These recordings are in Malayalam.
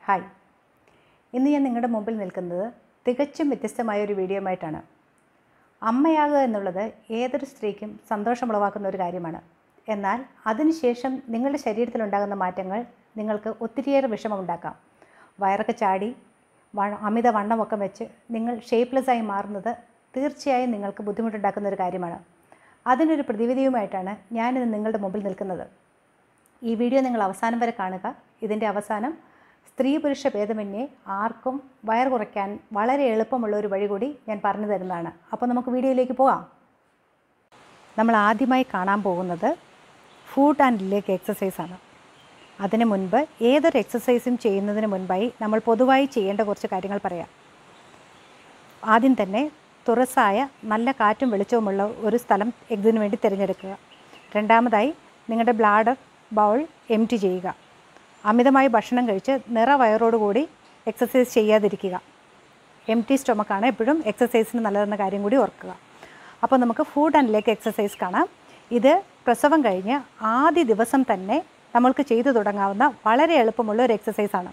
ഹായ് ഇന്ന് ഞാൻ നിങ്ങളുടെ മുമ്പിൽ നിൽക്കുന്നത് തികച്ചും വ്യത്യസ്തമായ ഒരു വീഡിയോയുമായിട്ടാണ് അമ്മയാകുക എന്നുള്ളത് ഏതൊരു സ്ത്രീക്കും സന്തോഷമുളവാക്കുന്ന ഒരു കാര്യമാണ് എന്നാൽ അതിനുശേഷം നിങ്ങളുടെ ശരീരത്തിലുണ്ടാകുന്ന മാറ്റങ്ങൾ നിങ്ങൾക്ക് ഒത്തിരിയേറെ വിഷമമുണ്ടാക്കാം വയറൊക്കെ ചാടി വ അമിത വണ്ണമൊക്കെ വെച്ച് നിങ്ങൾ ഷേപ്പ്ലെസ് ആയി മാറുന്നത് തീർച്ചയായും നിങ്ങൾക്ക് ബുദ്ധിമുട്ടുണ്ടാക്കുന്ന ഒരു കാര്യമാണ് അതിനൊരു പ്രതിവിധിയുമായിട്ടാണ് ഞാനിന്ന് നിങ്ങളുടെ മുമ്പിൽ നിൽക്കുന്നത് ഈ വീഡിയോ നിങ്ങൾ അവസാനം വരെ കാണുക ഇതിൻ്റെ അവസാനം സ്ത്രീ പുരുഷ ഭേദമന്യേ ആർക്കും വയർ കുറയ്ക്കാൻ വളരെ എളുപ്പമുള്ള ഒരു വഴി കൂടി ഞാൻ പറഞ്ഞു തരുന്നതാണ് അപ്പോൾ നമുക്ക് വീഡിയോയിലേക്ക് പോകാം നമ്മൾ ആദ്യമായി കാണാൻ പോകുന്നത് ഫുഡ് ആൻഡ് ലെഗ് എക്സസൈസാണ് അതിന് മുൻപ് ഏതൊരു എക്സസൈസും ചെയ്യുന്നതിന് മുൻപായി നമ്മൾ പൊതുവായി ചെയ്യേണ്ട കുറച്ച് കാര്യങ്ങൾ പറയാം ആദ്യം തന്നെ തുറസായ നല്ല കാറ്റും വെളിച്ചവുമുള്ള ഒരു സ്ഥലം ഇതിനു വേണ്ടി തിരഞ്ഞെടുക്കുക രണ്ടാമതായി നിങ്ങളുടെ ബ്ലാഡർ ബൗൾ എം ടി ചെയ്യുക അമിതമായി ഭക്ഷണം കഴിച്ച് നിറവയറോടുകൂടി എക്സസൈസ് ചെയ്യാതിരിക്കുക എം ടി സ്റ്റൊമക്കാണ് എപ്പോഴും എക്സസൈസിന് നല്ലതെന്ന കാര്യം കൂടി ഓർക്കുക അപ്പോൾ നമുക്ക് ഫുഡ് ആൻഡ് ലെഗ് എക്സസൈസ് കാണാം ഇത് പ്രസവം കഴിഞ്ഞ് ആദ്യ ദിവസം തന്നെ നമ്മൾക്ക് ചെയ്തു തുടങ്ങാവുന്ന വളരെ എളുപ്പമുള്ള ഒരു എക്സസൈസാണ്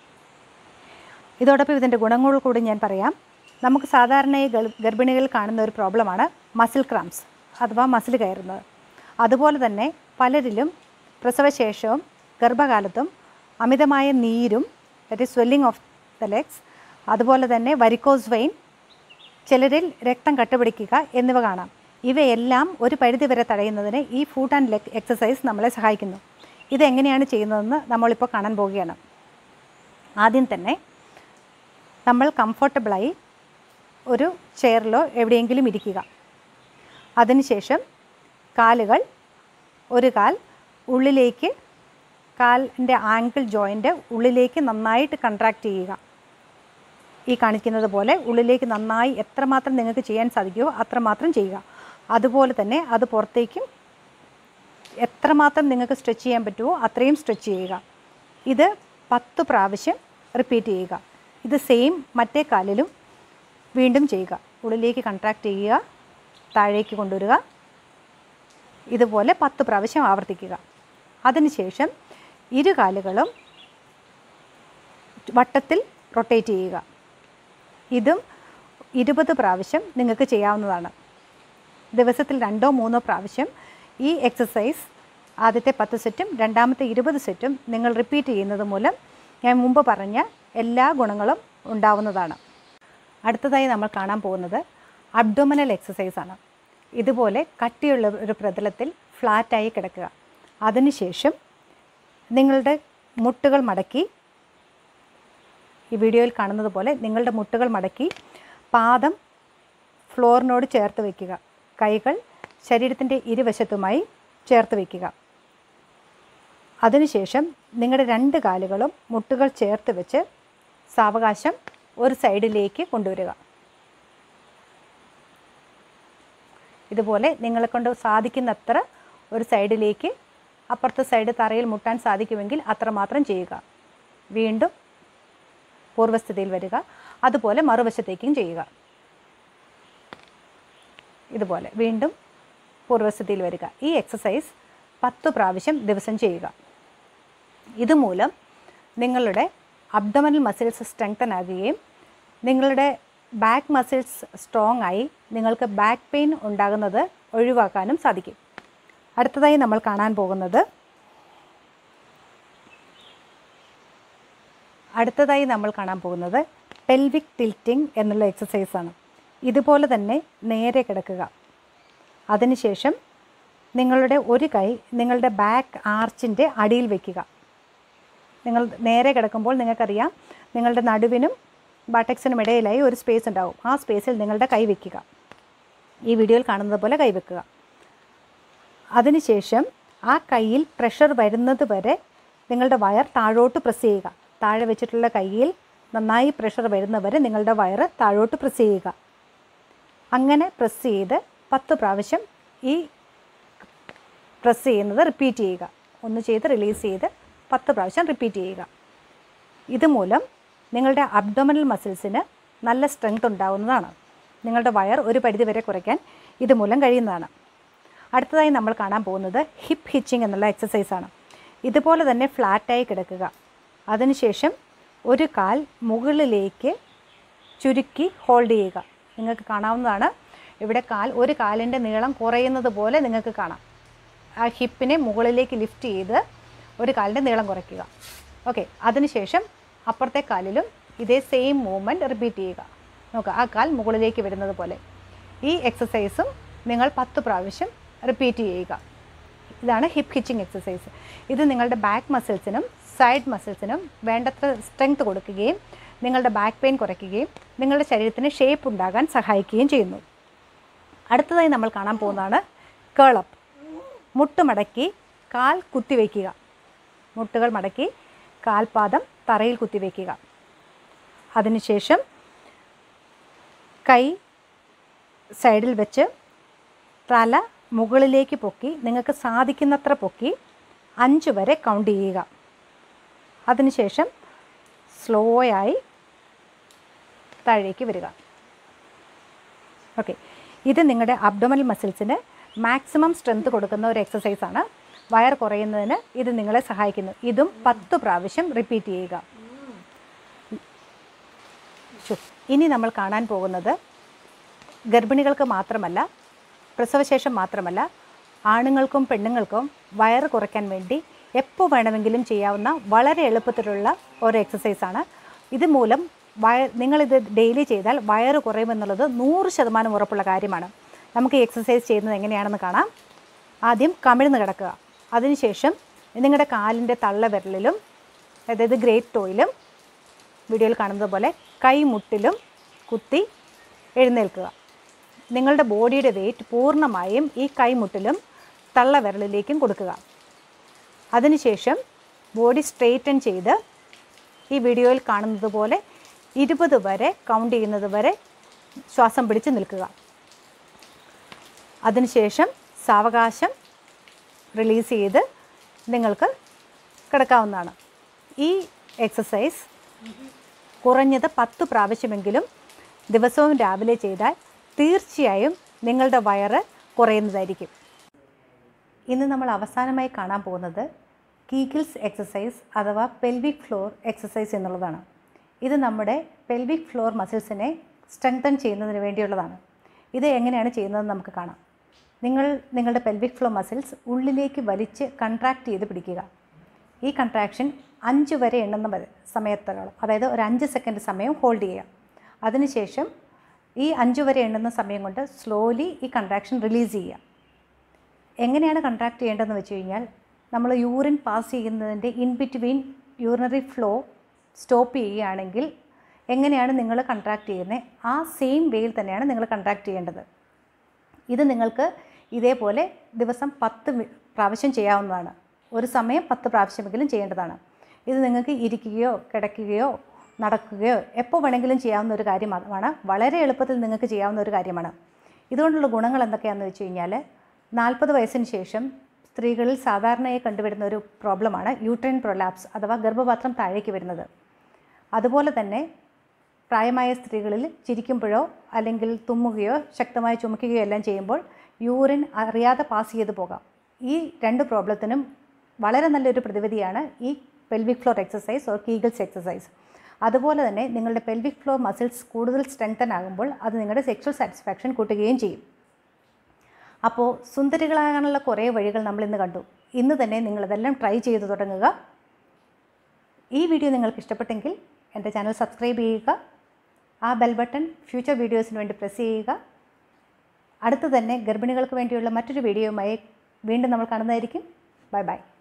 ഇതോടൊപ്പം ഇതിൻ്റെ ഗുണങ്ങൾ കൂടി ഞാൻ പറയാം നമുക്ക് സാധാരണയായി ഗൾ- ഗർഭിണികളിൽ കാണുന്ന ഒരു പ്രോബ്ലമാണ് മസിൽ ക്രാംസ് അഥവാ മസിൽ കയറുന്നത് അതുപോലെ തന്നെ പലരിലും പ്രസവശേഷവും ഗർഭകാലത്തും അമിതമായ നീരും that is swelling of the legs അതുപോലെ തന്നെ വരിക്കോസ് വെയിൻ ചിലരിൽ രക്തം കട്ടുപിടിക്കുക എന്നിവ കാണാം ഇവയെല്ലാം ഒരു പരിധിവരെ തടയുന്നതിന് ഈ ഫുഡ് ആൻഡ് ലെഗ് എക്സസൈസ് നമ്മളെ സഹായിക്കുന്നു ഇതെങ്ങനെയാണ് ചെയ്യുന്നതെന്ന് നമ്മളിപ്പോൾ കാണാൻ പോവുകയാണ് ആദ്യം തന്നെ നമ്മൾ കംഫർട്ടബിളായി ഒരു ചെയറിലോ എവിടെയെങ്കിലും ഇരിക്കുക അതിനുശേഷം കാലുകൾ ഒരു കാൽ ഉള്ളിലേക്ക് കാലിൻ്റെ ആങ്കിൾ ജോയിൻ്റ് ഉള്ളിലേക്ക് നന്നായിട്ട് കൺട്രാക്റ്റ് ചെയ്യുക ഈ കാണിക്കുന്നത് പോലെ ഉള്ളിലേക്ക് നന്നായി എത്രമാത്രം നിങ്ങൾക്ക് ചെയ്യാൻ സാധിക്കുമോ അത്രമാത്രം ചെയ്യുക അതുപോലെ തന്നെ അത് പുറത്തേക്കും എത്രമാത്രം നിങ്ങൾക്ക് സ്ട്രെച്ച് ചെയ്യാൻ പറ്റുമോ അത്രയും സ്ട്രെച്ച് ചെയ്യുക ഇത് പത്ത് പ്രാവശ്യം റിപ്പീറ്റ് ചെയ്യുക ഇത് സെയിം മറ്റേ കാലിലും വീണ്ടും ചെയ്യുക ഉള്ളിലേക്ക് കൺട്രാക്റ്റ് ചെയ്യുക താഴേക്ക് കൊണ്ടുവരിക ഇതുപോലെ പത്ത് പ്രാവശ്യം ആവർത്തിക്കുക അതിനുശേഷം ഇരു കാലുകളും വട്ടത്തിൽ റൊട്ടേറ്റ് ചെയ്യുക ഇതും ഇരുപത് പ്രാവശ്യം നിങ്ങൾക്ക് ചെയ്യാവുന്നതാണ് ദിവസത്തിൽ രണ്ടോ മൂന്നോ പ്രാവശ്യം ഈ എക്സസൈസ് ആദ്യത്തെ പത്ത് സെറ്റും രണ്ടാമത്തെ ഇരുപത് സെറ്റും നിങ്ങൾ റിപ്പീറ്റ് ചെയ്യുന്നത് മൂലം ഞാൻ മുമ്പ് പറഞ്ഞ എല്ലാ ഗുണങ്ങളും ഉണ്ടാവുന്നതാണ് അടുത്തതായി നമ്മൾ കാണാൻ പോകുന്നത് അബ്ഡോമിനൽ എക്സസൈസാണ് ഇതുപോലെ കട്ടിയുള്ള ഒരു പ്രതലത്തിൽ ഫ്ലാറ്റായി കിടക്കുക അതിനുശേഷം നിങ്ങളുടെ മുട്ടുകൾ മടക്കി ഈ വീഡിയോയിൽ കാണുന്നത് പോലെ നിങ്ങളുടെ മുട്ടുകൾ മടക്കി പാദം ഫ്ലോറിനോട് ചേർത്ത് വയ്ക്കുക കൈകൾ ശരീരത്തിൻ്റെ ഇരുവശത്തുമായി ചേർത്ത് വയ്ക്കുക അതിനുശേഷം നിങ്ങളുടെ രണ്ട് കാലുകളും മുട്ടുകൾ ചേർത്ത് വെച്ച് സാവകാശം ഒരു സൈഡിലേക്ക് കൊണ്ടുവരിക ഇതുപോലെ നിങ്ങളെ കൊണ്ട് സാധിക്കുന്നത്ര ഒരു സൈഡിലേക്ക് അപ്പുറത്തെ സൈഡ് തറയിൽ മുട്ടാൻ സാധിക്കുമെങ്കിൽ അത്രമാത്രം ചെയ്യുക വീണ്ടും പൂർവ്വസ്ഥിതിയിൽ വരിക അതുപോലെ മറുവശത്തേക്കും ചെയ്യുക ഇതുപോലെ വീണ്ടും പൂർവ്വസ്ഥിതിയിൽ വരിക ഈ എക്സസൈസ് പത്ത് പ്രാവശ്യം ദിവസം ചെയ്യുക ഇതുമൂലം നിങ്ങളുടെ അബ്ഡമനൽ മസിൽസ് സ്ട്രെങ്തൻ ആകുകയും നിങ്ങളുടെ ബാക്ക് മസിൽസ് സ്ട്രോങ് ആയി നിങ്ങൾക്ക് ബാക്ക് പെയിൻ ഉണ്ടാകുന്നത് ഒഴിവാക്കാനും സാധിക്കും അടുത്തതായി നമ്മൾ കാണാൻ പോകുന്നത് അടുത്തതായി നമ്മൾ കാണാൻ പോകുന്നത് പെൽവിക് ടിൽറ്റിംഗ് എന്നുള്ള എക്സസൈസാണ് ഇതുപോലെ തന്നെ നേരെ കിടക്കുക അതിനുശേഷം നിങ്ങളുടെ ഒരു കൈ നിങ്ങളുടെ ബാക്ക് ആർച്ചിൻ്റെ അടിയിൽ വയ്ക്കുക നിങ്ങൾ നേരെ കിടക്കുമ്പോൾ നിങ്ങൾക്കറിയാം നിങ്ങളുടെ നടുവിനും ബട്ടക്സിനും ഇടയിലായി ഒരു സ്പേസ് ഉണ്ടാവും ആ സ്പേസിൽ നിങ്ങളുടെ കൈ വയ്ക്കുക ഈ വീഡിയോയിൽ കാണുന്നത് പോലെ കൈ വെക്കുക അതിനുശേഷം ആ കയ്യിൽ പ്രഷർ വരുന്നത് വരെ നിങ്ങളുടെ വയർ താഴോട്ട് പ്രസ് ചെയ്യുക താഴെ വെച്ചിട്ടുള്ള കയ്യിൽ നന്നായി പ്രഷർ വരുന്നവരെ നിങ്ങളുടെ വയറ് താഴോട്ട് പ്രസ് ചെയ്യുക അങ്ങനെ പ്രസ് ചെയ്ത് പത്ത് പ്രാവശ്യം ഈ പ്രസ് ചെയ്യുന്നത് റിപ്പീറ്റ് ചെയ്യുക ഒന്ന് ചെയ്ത് റിലീസ് ചെയ്ത് പത്ത് പ്രാവശ്യം റിപ്പീറ്റ് ചെയ്യുക ഇതുമൂലം നിങ്ങളുടെ അബ്ഡോമിനൽ മസിൽസിന് നല്ല സ്ട്രെങ്ത് ഉണ്ടാവുന്നതാണ് നിങ്ങളുടെ വയർ ഒരു പരിധി വരെ കുറയ്ക്കാൻ ഇതുമൂലം കഴിയുന്നതാണ് അടുത്തതായി നമ്മൾ കാണാൻ പോകുന്നത് ഹിപ്പ് ഹിച്ചിങ് എന്നുള്ള എക്സസൈസാണ് ഇതുപോലെ തന്നെ ഫ്ലാറ്റായി കിടക്കുക അതിനുശേഷം ഒരു കാൽ മുകളിലേക്ക് ചുരുക്കി ഹോൾഡ് ചെയ്യുക നിങ്ങൾക്ക് കാണാവുന്നതാണ് ഇവിടെ കാൽ ഒരു കാലിൻ്റെ നീളം കുറയുന്നത് പോലെ നിങ്ങൾക്ക് കാണാം ആ ഹിപ്പിനെ മുകളിലേക്ക് ലിഫ്റ്റ് ചെയ്ത് ഒരു കാലിൻ്റെ നീളം കുറയ്ക്കുക ഓക്കെ അതിനുശേഷം അപ്പുറത്തെ കാലിലും ഇതേ സെയിം മൂവ്മെൻറ്റ് റിപ്പീറ്റ് ചെയ്യുക നോക്കുക ആ കാൽ മുകളിലേക്ക് വരുന്നത് പോലെ ഈ എക്സസൈസും നിങ്ങൾ പത്ത് പ്രാവശ്യം റിപ്പീറ്റ് ചെയ്യുക ഇതാണ് ഹിപ്പ് ഹിച്ചിങ് എക്സസൈസ് ഇത് നിങ്ങളുടെ ബാക്ക് മസിൽസിനും സൈഡ് മസിൽസിനും വേണ്ടത്ര സ്ട്രെങ്ത് കൊടുക്കുകയും നിങ്ങളുടെ ബാക്ക് പെയിൻ കുറയ്ക്കുകയും നിങ്ങളുടെ ശരീരത്തിന് ഷേപ്പ് ഉണ്ടാകാൻ സഹായിക്കുകയും ചെയ്യുന്നു അടുത്തതായി നമ്മൾ കാണാൻ പോകുന്നതാണ് കേളപ്പ് മുട്ട് മടക്കി കാൽ കുത്തിവെക്കുക മുട്ടുകൾ മടക്കി കാൽപാദം തറയിൽ കുത്തിവെക്കുക അതിനുശേഷം കൈ സൈഡിൽ വെച്ച് തല മുകളിലേക്ക് പൊക്കി നിങ്ങൾക്ക് സാധിക്കുന്നത്ര പൊക്കി അഞ്ച് വരെ കൗണ്ട് ചെയ്യുക അതിനുശേഷം സ്ലോയായി താഴേക്ക് വരിക ഓക്കെ ഇത് നിങ്ങളുടെ അബ്ഡോമൽ മസിൽസിന് മാക്സിമം സ്ട്രെങ്ത് കൊടുക്കുന്ന ഒരു എക്സസൈസാണ് വയർ കുറയുന്നതിന് ഇത് നിങ്ങളെ സഹായിക്കുന്നു ഇതും പത്ത് പ്രാവശ്യം റിപ്പീറ്റ് ചെയ്യുക ശു. ഇനി നമ്മൾ കാണാൻ പോകുന്നത് ഗർഭിണികൾക്ക് മാത്രമല്ല പ്രസവശേഷം മാത്രമല്ല ആണുങ്ങൾക്കും പെണ്ണുങ്ങൾക്കും വയറ് കുറയ്ക്കാൻ വേണ്ടി എപ്പോൾ വേണമെങ്കിലും ചെയ്യാവുന്ന വളരെ എളുപ്പത്തിലുള്ള ഒരു എക്സസൈസാണ് ഇതുമൂലം വയ നിങ്ങളിത് ഡെയിലി ചെയ്താൽ വയറ് കുറയുമെന്നുള്ളത് നൂറ് ശതമാനം ഉറപ്പുള്ള കാര്യമാണ് നമുക്ക് ഈ എക്സസൈസ് ചെയ്യുന്നത് എങ്ങനെയാണെന്ന് കാണാം ആദ്യം കമിഴ്ന്ന് കിടക്കുക അതിനുശേഷം നിങ്ങളുടെ കാലിൻ്റെ തള്ളവിരലിലും അതായത് ഗ്രേറ്റ് ടോയിലും വീഡിയോയിൽ കാണുന്നത് പോലെ കൈമുട്ടിലും കുത്തി എഴുന്നേൽക്കുക നിങ്ങളുടെ ബോഡിയുടെ വെയിറ്റ് പൂർണ്ണമായും ഈ കൈമുട്ടിലും തള്ളവിരലിലേക്കും കൊടുക്കുക അതിനുശേഷം ബോഡി സ്ട്രെയിറ്റൻ ചെയ്ത് ഈ വീഡിയോയിൽ കാണുന്നത് പോലെ ഇരുപത് വരെ കൗണ്ട് ചെയ്യുന്നത് വരെ ശ്വാസം പിടിച്ച് നിൽക്കുക അതിനുശേഷം സാവകാശം റിലീസ് ചെയ്ത് നിങ്ങൾക്ക് കിടക്കാവുന്നതാണ് ഈ എക്സസൈസ് കുറഞ്ഞത് പത്ത് പ്രാവശ്യമെങ്കിലും ദിവസവും രാവിലെ ചെയ്താൽ തീർച്ചയായും നിങ്ങളുടെ വയറ് കുറയുന്നതായിരിക്കും ഇന്ന് നമ്മൾ അവസാനമായി കാണാൻ പോകുന്നത് കീഗിൾസ് എക്സസൈസ് അഥവാ പെൽവിക് ഫ്ലോർ എക്സസൈസ് എന്നുള്ളതാണ് ഇത് നമ്മുടെ പെൽവിക് ഫ്ലോർ മസിൽസിനെ സ്ട്രെങ്തൻ ചെയ്യുന്നതിന് വേണ്ടിയുള്ളതാണ് ഇത് എങ്ങനെയാണ് ചെയ്യുന്നതെന്ന് നമുക്ക് കാണാം നിങ്ങൾ നിങ്ങളുടെ പെൽവിക് ഫ്ലോ മസിൽസ് ഉള്ളിലേക്ക് വലിച്ച് കൺട്രാക്ട് ചെയ്ത് പിടിക്കുക ഈ കൺട്രാക്ഷൻ അഞ്ച് വരെ എണ്ണുന്ന വരെ സമയത്തോളം അതായത് ഒരു അഞ്ച് സെക്കൻഡ് സമയം ഹോൾഡ് ചെയ്യുക അതിനുശേഷം ഈ അഞ്ച് വരെ എണ്ണുന്ന സമയം കൊണ്ട് സ്ലോലി ഈ കൺട്രാക്ഷൻ റിലീസ് ചെയ്യുക എങ്ങനെയാണ് കൺട്രാക്ട് ചെയ്യേണ്ടതെന്ന് വെച്ച് കഴിഞ്ഞാൽ നമ്മൾ യൂറിൻ പാസ് ചെയ്യുന്നതിൻ്റെ in between urinary flow stop ചെയ്യുകയാണെങ്കിൽ എങ്ങനെയാണ് നിങ്ങൾ കൺട്രാക്ട് ചെയ്യുന്നത് ആ സെയിം വേയിൽ തന്നെയാണ് നിങ്ങൾ കൺട്രാക്ട് ചെയ്യേണ്ടത് ഇത് നിങ്ങൾക്ക് ഇതേപോലെ ദിവസം പത്ത് മി- പ്രാവശ്യം ചെയ്യാവുന്നതാണ് ഒരു സമയം പത്ത് പ്രാവശ്യമെങ്കിലും ചെയ്യേണ്ടതാണ് ഇത് നിങ്ങൾക്ക് ഇരിക്കുകയോ കിടക്കുകയോ നടക്കുകയോ എപ്പോൾ വേണമെങ്കിലും ചെയ്യാവുന്ന ഒരു കാര്യമാണ് വളരെ എളുപ്പത്തിൽ നിങ്ങൾക്ക് ചെയ്യാവുന്ന ഒരു കാര്യമാണ് ഇതുകൊണ്ടുള്ള ഗുണങ്ങൾ എന്തൊക്കെയാണെന്ന് വെച്ച് കഴിഞ്ഞാൽ നാൽപ്പത് വയസ്സിന് ശേഷം സ്ത്രീകളിൽ സാധാരണയായി കണ്ടുവരുന്ന ഒരു പ്രോബ്ലമാണ് യൂട്രൈൻ പ്രൊലാപ്സ് അഥവാ ഗർഭപാത്രം താഴേക്ക് വരുന്നത് അതുപോലെ തന്നെ പ്രായമായ സ്ത്രീകളിൽ ചിരിക്കുമ്പോഴോ അല്ലെങ്കിൽ തുമ്മുകയോ ശക്തമായി ചുമക്കുകയോ എല്ലാം ചെയ്യുമ്പോൾ യൂറിൻ അറിയാതെ പാസ് ചെയ്ത് പോകാം ഈ രണ്ട് പ്രോബ്ലത്തിനും വളരെ നല്ലൊരു പ്രതിവിധിയാണ് ഈ pelvic floor exercise or Kegels exercise അതുപോലെ തന്നെ നിങ്ങളുടെ പെൽവിക് ഫ്ലോർ മസിൽസ് കൂടുതൽ സ്ട്രെങ്തൻ ആകുമ്പോൾ അത് നിങ്ങളുടെ സെക്ഷൽ സാറ്റിസ്ഫാക്ഷൻ കൂട്ടുകയും ചെയ്യും അപ്പോൾ സുന്ദരികളാകാനുള്ള കുറേ വഴികൾ നമ്മൾ ഇന്ന് കണ്ടു ഇന്ന് തന്നെ നിങ്ങളിതെല്ലാം ട്രൈ ചെയ്തു തുടങ്ങുക ഈ വീഡിയോ നിങ്ങൾക്ക് ഇഷ്ടപ്പെട്ടെങ്കിൽ എൻ്റെ ചാനൽ സബ്സ്ക്രൈബ് ചെയ്യുക ആ ബെൽ ബട്ടൺ ഫ്യൂച്ചർ വീഡിയോസിന് വേണ്ടി പ്രസ് ചെയ്യുക അടുത്ത് തന്നെ ഗർഭിണികൾക്ക് വേണ്ടിയുള്ള മറ്റൊരു വീഡിയോയുമായി വീണ്ടും നമ്മൾ കാണുന്നതായിരിക്കും ബൈ ബൈ